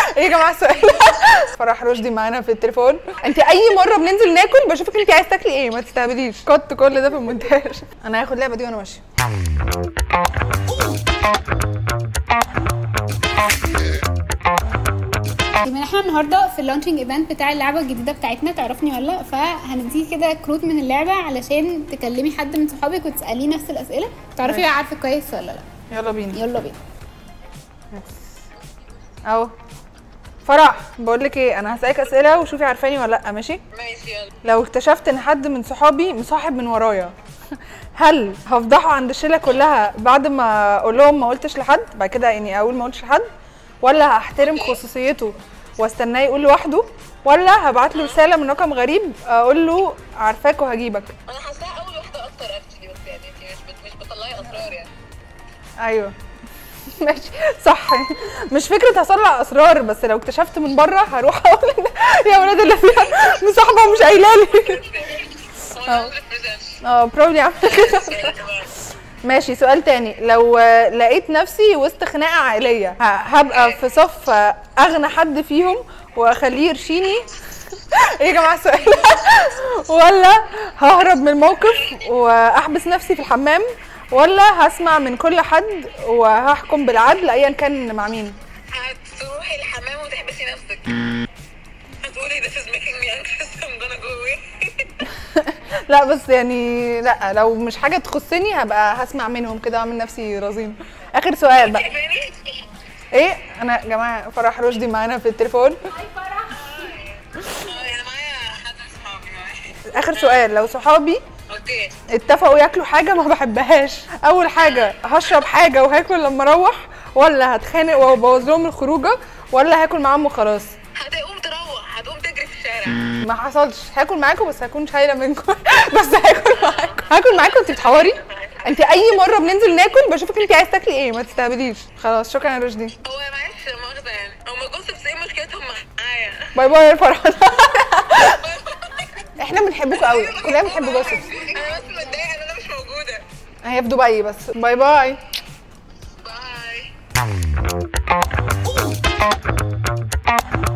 ايه يا جماعه السؤال فرح رشدي معانا في التليفون انت اي مره بننزل ناكل بشوفك انت عايز تاكلي ايه ما تستهبليش كت كل ده في المونتاج انا هاخد اللعبه دي وانا ماشيه بما ان احنا النهارده في اللانشنج ايفنت بتاع اللعبه الجديده بتاعتنا تعرفني ولا لا فهنديكي كده كروت من اللعبه علشان تكلمي حد من صحابك وتساليه نفس الاسئله تعرفي ماشي. عارفه كويس ولا لا يلا بينا يلا بينا اهو فرح بقول لك ايه انا هسالك اسئله وشوفي عارفاني ولا لا ماشي ماشي يلا لو اكتشفت ان حد من صحابي مصاحب من ورايا هل هفضحه عند الشله كلها بعد ما اقول لهم ما قلتش لحد بعد كده يعني اقول ما قلتش لحد ولا هحترم خصوصيته واستناه يقول لوحده ولا هبعت له رساله من رقم غريب اقول له عارفاك وهجيبك انا حاساها اول واحده اكتر اكشلي بس يعني انت مش بت... مش بتطلعي اسرار يعني ايوه ماشي صح مش فكره هطلع اسرار بس لو اكتشفت من بره هروح اقول يا ولاد اللي فيها مصاحبه ومش قايله لي هو 100% اه بروبلي عامله كده ماشي سؤال تاني لو آه، لقيت نفسي وسط خناقه عائليه ه- هبقى في صف آه، اغنى حد فيهم واخليه يرشيني ايه يا جماعه السؤال ولا ههرب من الموقف واحبس نفسي في الحمام ولا هسمع من كل حد وهحكم بالعدل ايا كان مع مين هتروحي الحمام وتحبسي نفسك هتقولي this is making me anxious I'm gonna go away لا بس يعني لا لو مش حاجه تخصني هبقى هسمع منهم كده واعمل نفسي رزين اخر سؤال بقى شايفاني؟ ايه انا يا جماعه فرح رشدي معانا في التليفون اه انا معايا حد من صحابي معايا اخر سؤال لو صحابي اوكي اتفقوا ياكلوا حاجه ما بحبهاش اول حاجه هشرب حاجه وهاكل لما اروح ولا هتخانق وابوظ لهم الخروجه ولا هاكل معاهم وخلاص هتقوم تروح هتقوم تجري في الشارع ما حصلش هاكل معاكم بس هكون شايله منكم بس هاكل معاكم هاكل معاكم انت بتحوري انت اي مره بننزل ناكل بشوفك انت عايز تاكلي ايه ما تستهبليش خلاص شكرا يا رشدي هو معلش مؤاخذة يعني هما جوسبس ايه مشكلتهم معايا باي باي يا فرحان احنا بنحبكم قوي كلنا بنحب جوسبس انا بس متضايقة ان انا مش موجودة هي في دبي بس باي باي باي